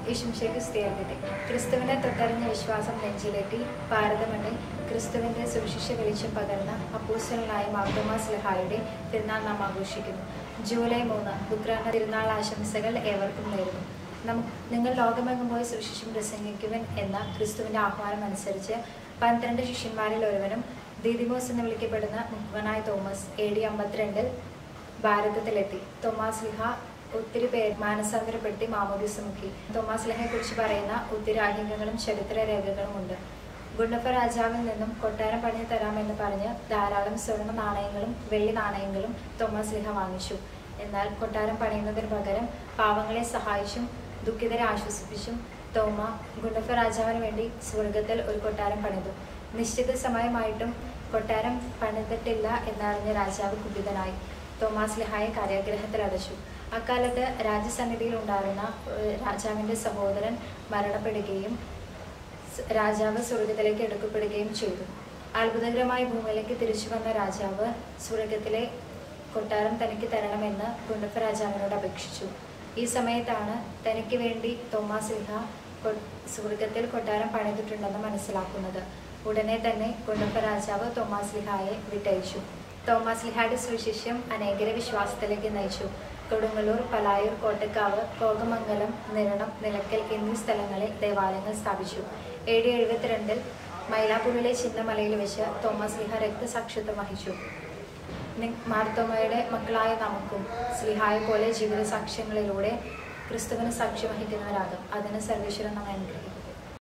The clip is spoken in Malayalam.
ഈശംശയ്ക്ക് സ്തുതിയാകട്ടെ ക്രിസ്തുവിനെ തൊട്ടറിഞ്ഞ വിശ്വാസം നെഞ്ചിലേറ്റി ഭാരതമണ്ണിൽ ക്രിസ്തുവിന്റെ സുവിശേഷ വെളിച്ചം പകർന്ന അപ്പൂസ്റ്റലായ മാർത്തോമാസ് ലഹായുടെ തിരുനാൾ നാം ആഘോഷിക്കുന്നു ജൂലൈ മൂന്ന് ദുഃഖാന തിരുനാൾ ആശംസകൾ ഏവർക്കും നേരുന്നു നം നിങ്ങൾ ലോകമെങ്ങും പോയി സുവിശേഷം പ്രസംഗിക്കുവൻ എന്ന ക്രിസ്തുവിന്റെ ആഹ്വാനം അനുസരിച്ച് പന്ത്രണ്ട് ശിഷ്യന്മാരിൽ ഒരുവനും ദീദിമോസ് എന്ന് വിളിക്കപ്പെടുന്ന മുഖ്വനായ തോമസ് എ ഡി അമ്പത്തിരണ്ടിൽ ഭാരതത്തിലെത്തി തോമാസ് ലിഹ ഒത്തിരി പേർ മാനസാന്തരപ്പെടുത്തി മാമോദിസം മുക്കി തോമാസ് ലിഹയെ കുറിച്ച് പറയുന്ന ഒത്തിരി ആഹിംഗങ്ങളും ചരിത്ര രേഖകളും ഉണ്ട് ഗുണ്ടഫ രാജാവിൽ നിന്നും കൊട്ടാരം പണിഞ്ഞു തരാമെന്ന് പറഞ്ഞ് ധാരാളം സ്വർണ്ണ നാണയങ്ങളും വെള്ളി നാണയങ്ങളും തോമസ് ലിഹ വാങ്ങിച്ചു എന്നാൽ കൊട്ടാരം പണിയുന്നതിന് പകരം പാവങ്ങളെ സഹായിച്ചും ദുഃഖിതരെ ആശ്വസിപ്പിച്ചും തോമ ഗുണ്ടഫ രാജാവിന് വേണ്ടി സ്വർഗത്തിൽ ഒരു കൊട്ടാരം പണിതു നിശ്ചിത സമയമായിട്ടും കൊട്ടാരം പണിതിട്ടില്ല എന്നറിഞ്ഞ രാജാവ് കുപിതനായി തോമാസ് ലിഹായെ കാരാഗ്രഹത്തിൽ അടച്ചു അക്കാലത്ത് രാജസന്നിധിയിൽ ഉണ്ടായിരുന്ന ഏഹ്, രാജാവിന്റെ സഹോദരൻ മരണപ്പെടുകയും സ് രാജാവ് സ്വർഗത്തിലേക്ക് എടുക്കപ്പെടുകയും ചെയ്തു അത്ഭുതകരമായി ഭൂമിയിലേക്ക് തിരിച്ചു വന്ന രാജാവ് സ്വർഗത്തിലെ കൊട്ടാരം തനിക്ക് തരണമെന്ന് ഗുണ്ടഫ രാജാവിനോട് അപേക്ഷിച്ചു ഈ സമയത്താണ് തനിക്ക് വേണ്ടി തോമാസ് ലിഹ കൊ- സ്വർഗത്തിൽ കൊട്ടാരം പണിതിട്ടുണ്ടെന്ന് മനസ്സിലാക്കുന്നത് ഉടനെ തന്നെ ഗുണ്ടഫ രാജാവ് തോമാസ് ലിഹായെ വിട്ടയച്ചു തോമസ് ലിഹായുടെ സുവിശേഷം അനേകരെ വിശ്വാസത്തിലേക്ക് നയിച്ചു കൊടുങ്ങല്ലൂർ പലായൂർ കോട്ടക്കാവ് കോകമംഗലം നിരണം നിലക്കൽ എന്നീ സ്ഥലങ്ങളിൽ ദേവാലയങ്ങൾ സ്ഥാപിച്ചു എ ഡി എഴുപത്തിരണ്ടിൽ മൈലാപ്പൂരിലെ ചിന്നമലയിൽ വെച്ച് തോമസ് ലിഹ രക്തസാക്ഷിത്വം വഹിച്ചു നി- മാർത്തോമയുടെ മക്കളായ നമുക്കും സ്ലിഹായെ പോലെ ജീവിത സാക്ഷ്യങ്ങളിലൂടെ ക്രിസ്തുവിന് സാക്ഷ്യം വഹിക്കുന്നവരാകും അതിന് സർവേശ്വരൻ നമ്മെ അനുഗ്രഹിക്കും